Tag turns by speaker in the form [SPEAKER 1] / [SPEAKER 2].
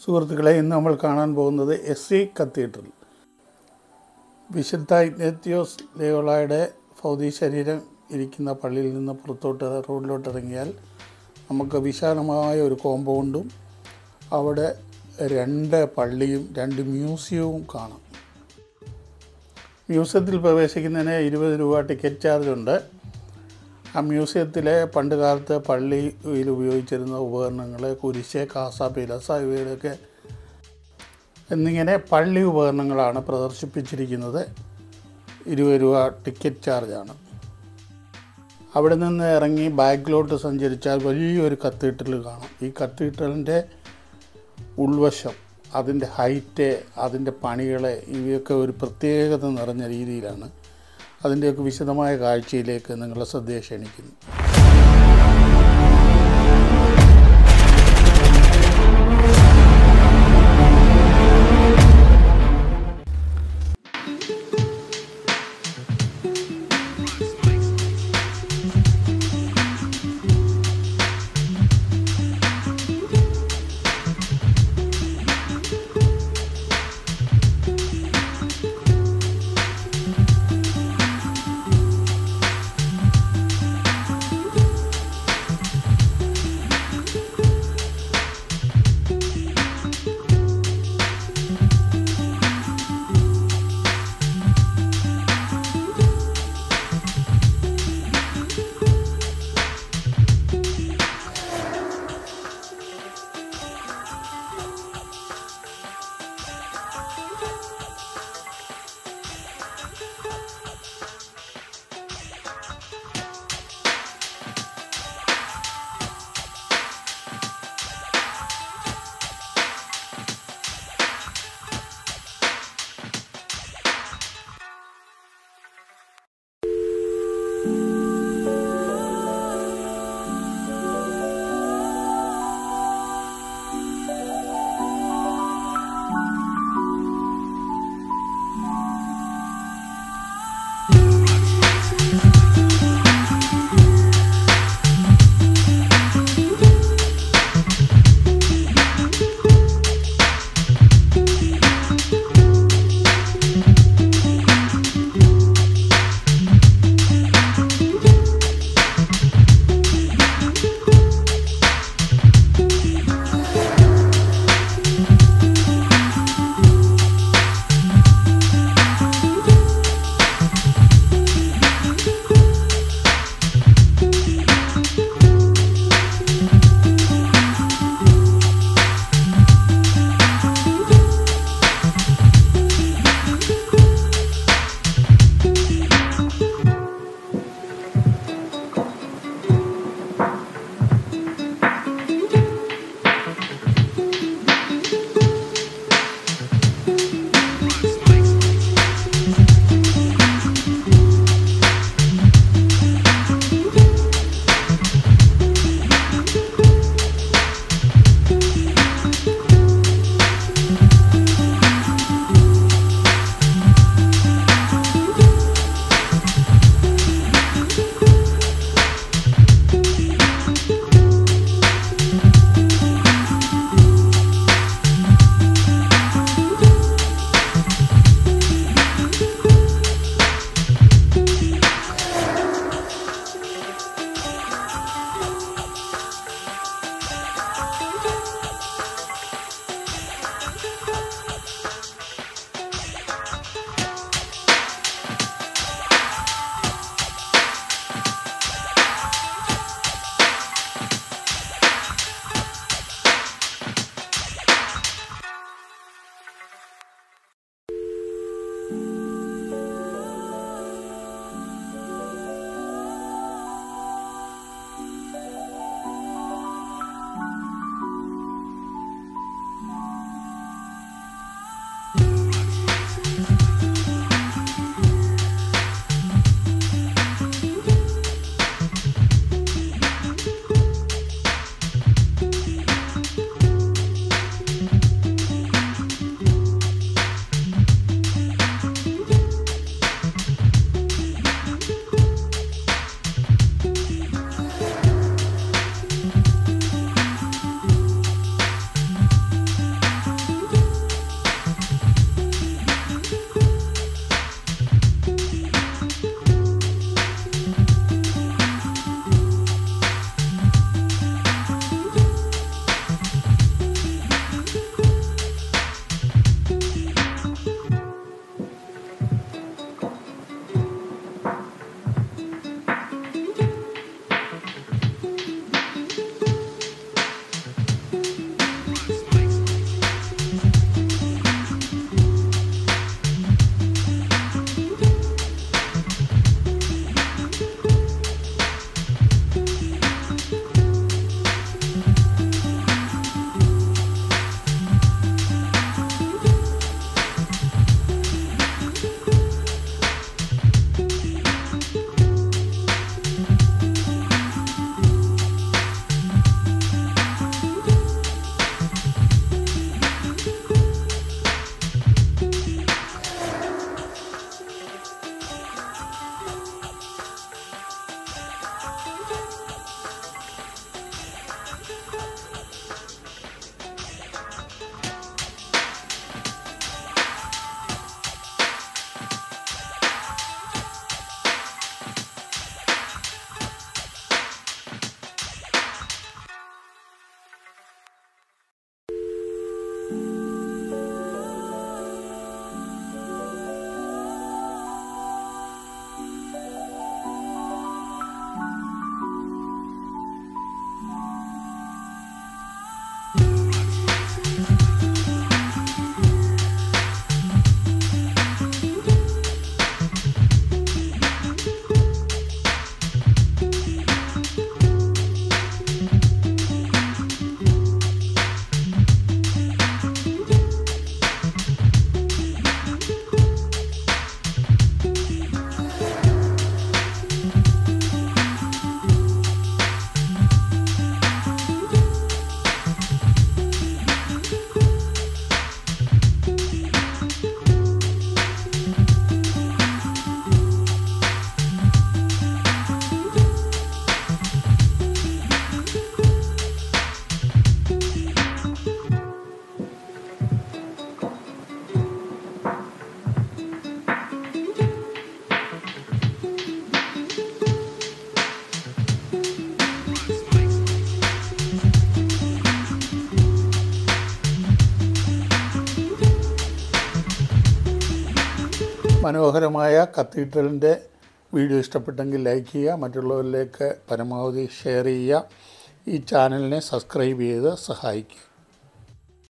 [SPEAKER 1] സുഹൃത്തുക്കളെ ഇന്ന് നമ്മൾ കാണാൻ പോകുന്നത് എസ് സി കത്തീഡ്രൽ വിശുദ്ധ ഇഗ്നത്യോസ് ലേവളായുടെ ഭൗതിക ശരീരം ഇരിക്കുന്ന പള്ളിയിൽ നിന്ന് പുറത്തോട്ട് റോഡിലോട്ട് ഇറങ്ങിയാൽ നമുക്ക് വിശാലമായ ഒരു കോമ്പൗണ്ടും അവിടെ രണ്ട് പള്ളിയും രണ്ട് മ്യൂസിയവും കാണാം മ്യൂസിയത്തിൽ പ്രവേശിക്കുന്നതിന് ഇരുപത് രൂപ ടിക്കറ്റ് ചാർജ് ഉണ്ട് ആ മ്യൂസിയത്തിലെ പണ്ട് കാലത്ത് പള്ളിയിൽ ഉപയോഗിച്ചിരുന്ന ഉപകരണങ്ങൾ കുരിശ് കാസ പിലസ ഇവയുടെയൊക്കെ എന്നിങ്ങനെ പള്ളി ഉപകരണങ്ങളാണ് പ്രദർശിപ്പിച്ചിരിക്കുന്നത് ഇരുപത് രൂപ ടിക്കറ്റ് ചാർജാണ് അവിടെ നിന്ന് ഇറങ്ങി ബാക്കിലോട്ട് സഞ്ചരിച്ചാൽ വലിയൊരു കത്തീഡ്രൽ കാണാം ഈ കത്തീഡ്രലിൻ്റെ ഉൾവശം അതിൻ്റെ ഹൈറ്റ് അതിൻ്റെ പണികളെ ഇവയൊക്കെ ഒരു പ്രത്യേകത നിറഞ്ഞ രീതിയിലാണ് അതിൻ്റെയൊക്കെ വിശദമായ കാഴ്ചയിലേക്ക് നിങ്ങളെ ശ്രദ്ധയെ ക്ഷണിക്കുന്നു മനോഹരമായ കത്തീഡ്രലിൻ്റെ വീഡിയോ ഇഷ്ടപ്പെട്ടെങ്കിൽ ലൈക്ക് ചെയ്യുക മറ്റുള്ളവരിലേക്ക് പരമാവധി ഷെയർ ചെയ്യുക ഈ ചാനലിനെ സബ്സ്ക്രൈബ് ചെയ്ത് സഹായിക്കുക